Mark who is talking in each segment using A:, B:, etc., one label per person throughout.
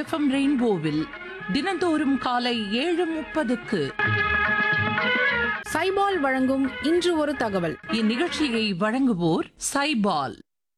A: FM ரெயின்போவில் தினந்தோறும் காலை ஏழு முப்பதுக்கு
B: சைபால் வழங்கும் இன்று ஒரு தகவல்
A: இந்நிகழ்ச்சியை வழங்குவோர் சைபால்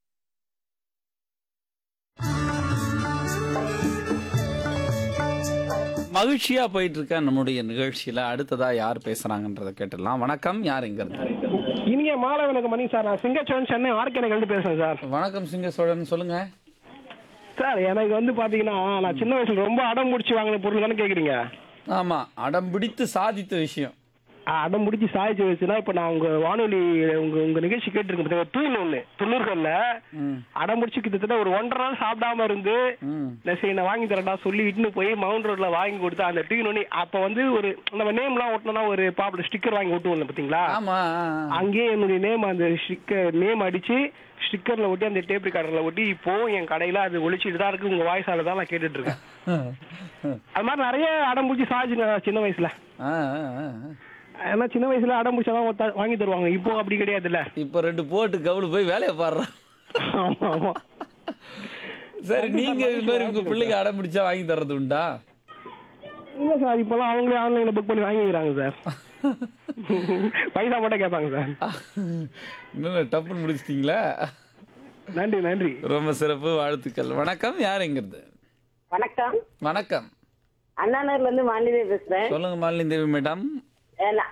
C: மகிழ்ச்சியா போயிட்டு இருக்க நம்முடைய நிகழ்ச்சியில அடுத்ததா யார் பேசுறாங்கன்றத கேட்டுடலாம் வணக்கம் யார் இங்க இருந்து
D: இனிய மாலை வணக்கம் மணி சார் நான் சிங்கச்சோன் சென்னை ஆர்கேனகல் பேசுறேன் சார்
C: வணக்கம் சிங்க சோழன் சொல்லுங்க
D: சார் எனக்கு வந்து பாத்தீங்கன்னா நான் சின்ன வயசுல ரொம்ப அடம் முடிச்சு வாங்கின பொருள் தானே கேக்குறீங்க
C: ஆமா அடம் பிடித்து சாதித்த விஷயம்
D: ஆ, அடம் முடிச்சு சாதிச்சு வச்சுன்னா இப்ப நான் உங்க வானொலி உங்க உங்க நிகழ்ச்சி கேட்டிருக்கேன் தூள் ஒண்ணு தொண்ணூறுகள்ல
C: ம்,
D: அடம் முடிச்சு கிட்டத்தட்ட ஒரு ஒன்றரை நாள் சாப்பிடாம இருந்து
C: ம்,
D: நான் சரி நான் வாங்கி தரேன்டா சொல்லி இட்டுன்னு போய் மவுண்ட் ரோட்ல வாங்கி கொடுத்து அந்த டீ ஒண்ணு அப்ப வந்து ஒரு நம்ம நேம்லாம் ஒட்டினா ஒரு பாப்புலர் ஸ்டிக்கர் வாங்கி ஒட்டுவோம் பாத்தீங்களா
C: ஆமா
D: அங்கேயே என்னுடைய நேம் அந்த ஸ்டிக்கர் நேம் அடிச்சு ஸ்டிக்கர்ல ஒட்டி அந்த டேப் ரெக்கார்டர்ல ஒட்டி இப்போ என் கடையில அது ஒழிச்சிட்டு தான் இருக்கு உங்க வாய்ஸால தான் நான் கேட்டுட்டு இருக்கேன் அது மாதிரி நிறைய அடம் பிடிச்சி சாதிச்சுங்க நான் சின்ன வயசுல
C: ஆ, ஆ, ஆ.
D: ஏன்னா சின்ன வயசுல அடம் பிடிச்சாதான் ஒருத்த- வாங்கி தருவாங்க இப்போ அப்படி கிடையாதுல்ல
C: இப்ப ரெண்டு போட்டு கவுளு போய் வேலையை பாடுறான்
D: ஆமா ஆமா
C: சரி நீங்க இது மாதிரி உங்க பிள்ளைக்கு அடம் பிடிச்சா வாங்கி தர்றது உண்டா
D: இல்ல சார் இப்பெல்லாம் அவங்களே ஆன்லைன்ல புக் பண்ணி வாங்கிக்கிறாங்க சார் பைசா மட்டும் கேட்பாங்க சார்
C: இன்னும் டப்புன்னு முடிச்சிட்டீங்களா
D: நன்றி நன்றி
C: ரொம்ப சிறப்பு வாழ்த்துக்கள் வணக்கம் யார் இருந்து
E: வணக்கம்
C: வணக்கம்
E: அண்ணாநகர்ல இருந்து மாநில பேசுறேன்
C: சொல்லுங்க மாலினி தேவி மேடம்
E: அஹ் நான்